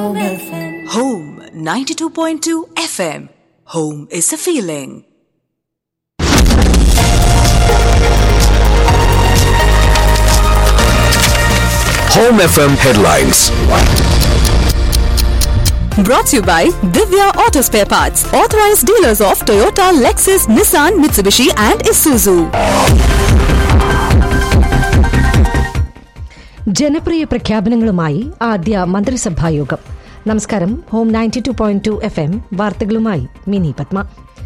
Home 92.2 FM. Home is a feeling. Home FM headlines. Brought to you by Divya Auto Spare Parts, authorized dealers of Toyota, Lexus, Nissan, Mitsubishi, and Isuzu. ജനപ്രിയ പ്രഖ്യാപനങ്ങളുമായി ആദ്യ മന്ത്രിസഭാ യോഗം നമസ്കാരം home ninety two point two F M വാർത്തകളുമായി മിനി പത്മ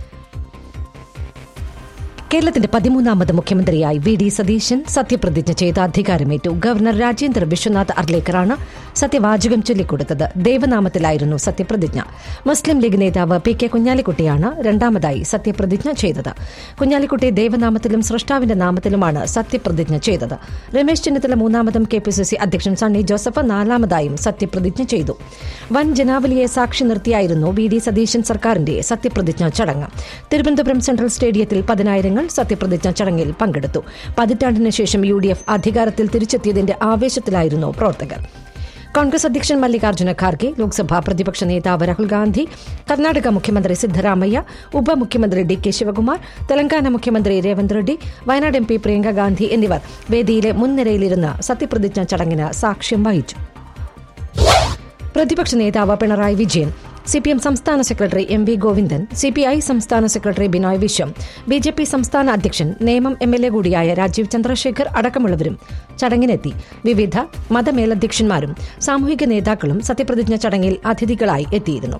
കേരളത്തിന്റെ പതിമൂന്നാമത് മുഖ്യമന്ത്രിയായി V D Satheesan സത്യപ്രതിജ്ഞ ചെയ്ത് അധികാരമേറ്റു ഗവർണർ രാജേന്ദ്ര വിശ്വനാഥ് അർലേക്കറാണ് സത്യവാചകം ചൊല്ലിക്കൊടുത്തത് ദേവനാമത്തിലായിരുന്നു സത്യപ്രതിജ്ഞ മുസ്ലിം ലീഗ് നേതാവ് പി കെ കുഞ്ഞാലിക്കുട്ടിയാണ് രണ്ടാമതായി സത്യപ്രതിജ്ഞ ചെയ്തത് കുഞ്ഞാലിക്കുട്ടി ദേവനാമത്തിലും സൃഷ്ടാവിന്റെ നാമത്തിലുമാണ് സത്യപ്രതിജ്ഞ ചെയ്തത് രമേശ് ചെന്നിത്തല മൂന്നാമതും കെ പി സി സി അധ്യക്ഷൻ സണ്ണി ജോസഫ് നാലാമതായും സത്യപ്രതിജ്ഞ ചെയ്തു വൻ ജനാവലിയെ സാക്ഷി നിർത്തിയായിരുന്നു വി ഡി സതീശൻ സർക്കാരിന്റെ സത്യപ്രതിജ്ഞ ചടങ്ങ് തിരുവനന്തപുരം സെൻട്രൽ സ്റ്റേഡിയത്തിൽ പതിനായിരങ്ങൾ സത്യപ്രതിജ്ഞ ചടങ്ങിൽ പങ്കെടുത്തു പതിറ്റാണ്ടിന് ശേഷം യു ഡി എഫ് അധികാരത്തിൽ തിരിച്ചെത്തിയതിന്റെ ആവേശത്തിലായിരുന്നു പ്രവർത്തകർ കോൺഗ്രസ് അധ്യക്ഷൻ മല്ലികാർജ്ജുന ഖാർഗെ ലോക്സഭാ പ്രതിപക്ഷ നേതാവ് രാഹുൽ ഗാന്ധി കർണാടക മുഖ്യമന്ത്രി സിദ്ധരാമയ്യ ഉപമുഖ്യമന്ത്രി ഡി കെ ശിവകുമാർ തെലങ്കാന മുഖ്യമന്ത്രി രേവന്ത് റെഡ്ഡി വയനാട് എം പി പ്രിയങ്ക ഗാന്ധി എന്നിവർ വേദിയിലെ മുൻനിരയിലിരുന്ന് സത്യപ്രതിജ്ഞ ചടങ്ങിന് സാക്ഷ്യം വഹിച്ചു പ്രതിപക്ഷ നേതാവ് Pinarayi Vijayan C P M സംസ്ഥാന secretary M V Govindan C P I സംസ്ഥാന secretary Binoy Viswam B J P സംസ്ഥാന അധ്യക്ഷൻ നേമം എം എൽ എ കൂടിയായ രാജീവ് ചന്ദ്രശേഖർ അടക്കമുള്ളവരും ചടങ്ങിനെത്തി വിവിധ മതമേലധ്യക്ഷന്മാരും സാമൂഹിക നേതാക്കളും സത്യപ്രതിജ്ഞ ചടങ്ങിൽ അതിഥികളായി എത്തിയിരുന്നു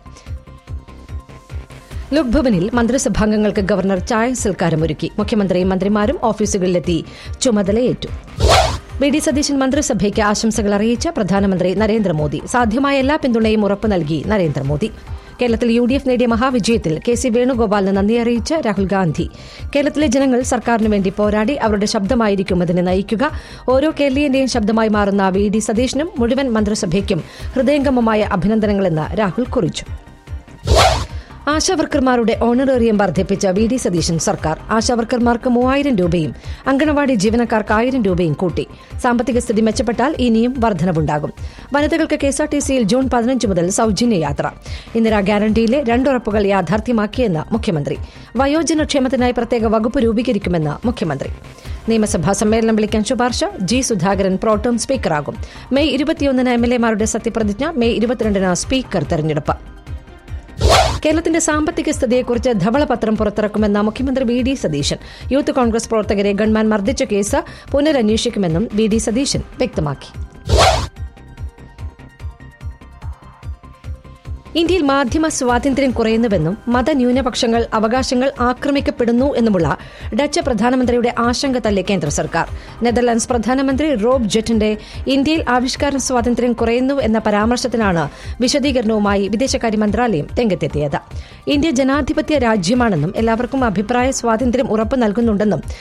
ലോക്ഭവനിൽ മന്ത്രിസഭാംഗങ്ങൾക്ക് ഗവർണർ ചായ സൽക്കാരമൊരുക്കി മുഖ്യമന്ത്രിയും മന്ത്രിമാരും ഓഫീസുകളിലെത്തി ചുമതലയേറ്റു വി ഡി സതീശൻ മന്ത്രിസഭയ്ക്ക് ആശംസകൾ അറിയിച്ച പ്രധാനമന്ത്രി നരേന്ദ്രമോദി സാധ്യമായ എല്ലാ പിന്തുണയും ഉറപ്പു നൽകി നരേന്ദ്രമോദി കേരളത്തിൽ യു ഡി എഫ് നേടിയ മഹാവിജയത്തിൽ കെ സി വേണുഗോപാലിന് നന്ദി അറിയിച്ച രാഹുൽ ഗാന്ധി കേരളത്തിലെ ജനങ്ങൾ സർക്കാരിന് വേണ്ടി പോരാടി അവരുടെ ശബ്ദമായിരിക്കും അതിനെ നയിക്കുക ഓരോ കേരളീയന്റെയും ശബ്ദമായി മാറുന്ന വി ഡി സതീശനും മുഴുവൻ മന്ത്രിസഭയ്ക്കും ഹൃദയംഗമമായ അഭിനന്ദനങ്ങളെന്ന് രാഹുൽ കുറിച്ചു ആശാവർക്കർമാരുടെ ഓണറേറിയം വർദ്ധിപ്പിച്ച വി ഡി സതീശൻ സർക്കാർ ആശാവർക്കർമാർക്ക് മൂവായിരം രൂപയും അങ്കണവാടി ജീവനക്കാർക്ക് ആയിരം രൂപയും കൂട്ടി സാമ്പത്തിക സ്ഥിതി മെച്ചപ്പെട്ടാൽ ഇനിയും വർധനവുണ്ടാകും വനിതകൾക്ക് കെഎസ്ആർടിസിയിൽ ജൂൺ പതിനഞ്ച് മുതൽ സൌജന്യ യാത്ര ഇന്ദിരാ ഗ്യാരണ്ടിയിലെ രണ്ടുറപ്പുകൾ യാഥാർത്ഥ്യമാക്കിയെന്ന് മുഖ്യമന്ത്രി വയോജനക്ഷേമത്തിനായി പ്രത്യേക വകുപ്പ് രൂപീകരിക്കുമെന്ന് മുഖ്യമന്ത്രി നിയമസഭാ സമ്മേളനം വിളിക്കാൻ ശുപാർശ ജി സുധാകരൻ പ്രോട്ടോം സ്പീക്കറാകും മെയ് ഇരുപത്തിയൊന്നിന് എം എൽ എമാരുടെ സത്യപ്രതിജ്ഞ മെയ് ഇരുപത്തിരണ്ടിന് സ്പീക്കർ തെരഞ്ഞെടുപ്പ് കേരളത്തിന്റെ സാമ്പത്തിക സ്ഥിതിയെക്കുറിച്ച് ധവളപത്രം പുറത്തിറക്കുമെന്ന മുഖ്യമന്ത്രി V D Satheesan youth Congress പ്രവർത്തകരെ ഗൺമാൻ മർദ്ദിച്ച കേസ് പുനരന്വേഷിക്കുമെന്നും വി ഡി സതീശൻ വ്യക്തമാക്കി ഇന്ത്യയിൽ മാധ്യമ സ്വാതന്ത്ര്യം കുറയുന്നുവെന്നും മതന്യൂനപക്ഷങ്ങൾ അവകാശങ്ങൾ ആക്രമിക്കപ്പെടുന്നു എന്നുമുള്ള ഡച്ച് പ്രധാനമന്ത്രിയുടെ ആശങ്ക തള്ളി കേന്ദ്ര സർക്കാർ നെതർലാൻഡ്സ് പ്രധാനമന്ത്രി റോബ് ജെറ്റിന്റെ ഇന്ത്യയിൽ ആവിഷ്കാര സ്വാതന്ത്ര്യം കുറയുന്നു എന്ന പരാമർശത്തിനാണ് വിശദീകരണവുമായി വിദേശകാര്യ മന്ത്രാലയം രംഗത്തെത്തിയത് ഇന്ത്യ ജനാധിപത്യ രാജ്യമാണെന്നും എല്ലാവർക്കും അഭിപ്രായ സ്വാതന്ത്ര്യം ഉറപ്പു നൽകുന്നുണ്ടെന്നും